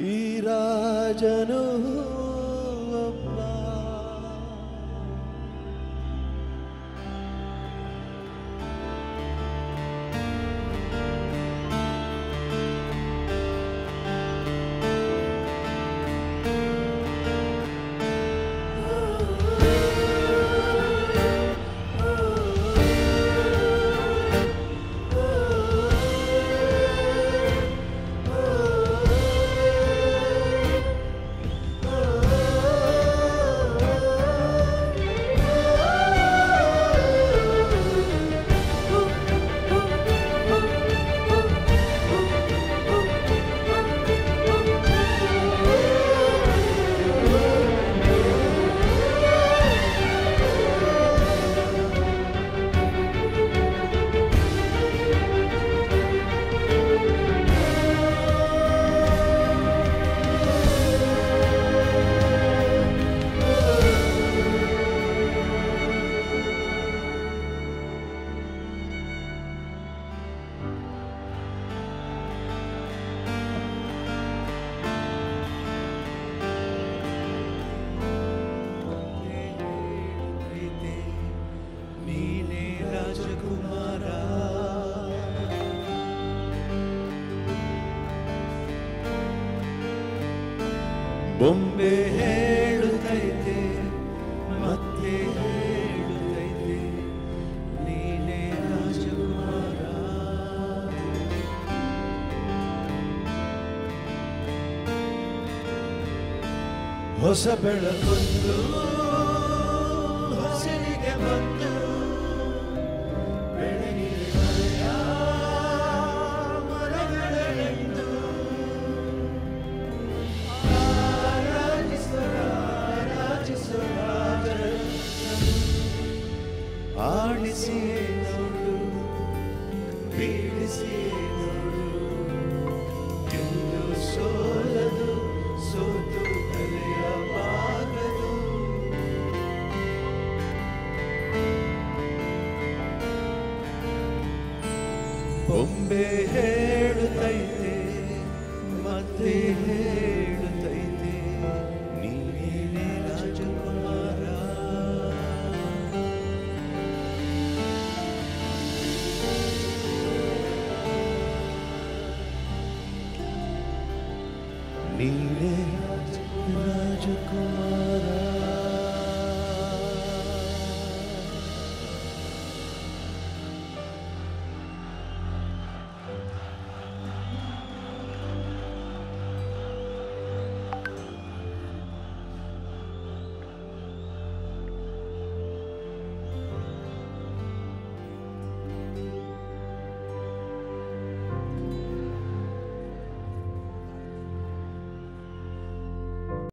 ಈ ರಾಜನು ಒಬ್ಬ ನೀನೇ ರಾಜಕುಮಾರ ಬೊಂಬೆ ಹೇಳುತ್ತೈತೆ ಮತ್ತೆ ಹೇಳುತ್ತೈತೆ ನೀನೇ ರಾಜಕುಮಾರ ಹೊಸ ಬೆಳಕೊಂದು ಹಸಿರಿಗೆ ಬಂದು ಬೆಳಗಿನ ಮರೆಯ ಮರಗಳೆಂದು ಆರಾಧಿಸುವ ಆರಾಧಿಸುವ ಆಡಿಸಿಯೇ ನೋಡು ಬೀಳಿಸಿಯೇ ನೋಡು ಎಂದು ಸೋಲದು ಸೋತು ಕಲೆಯಬಾರದು ಬೊಂಬೆ ಹೇಳುತ್ತೈತೆ ಮತ್ತೆ ಹೇಳುತ್ತೈತೆ ನೀನೇ ರಾಜಕುಮಾರ ನೀನೇ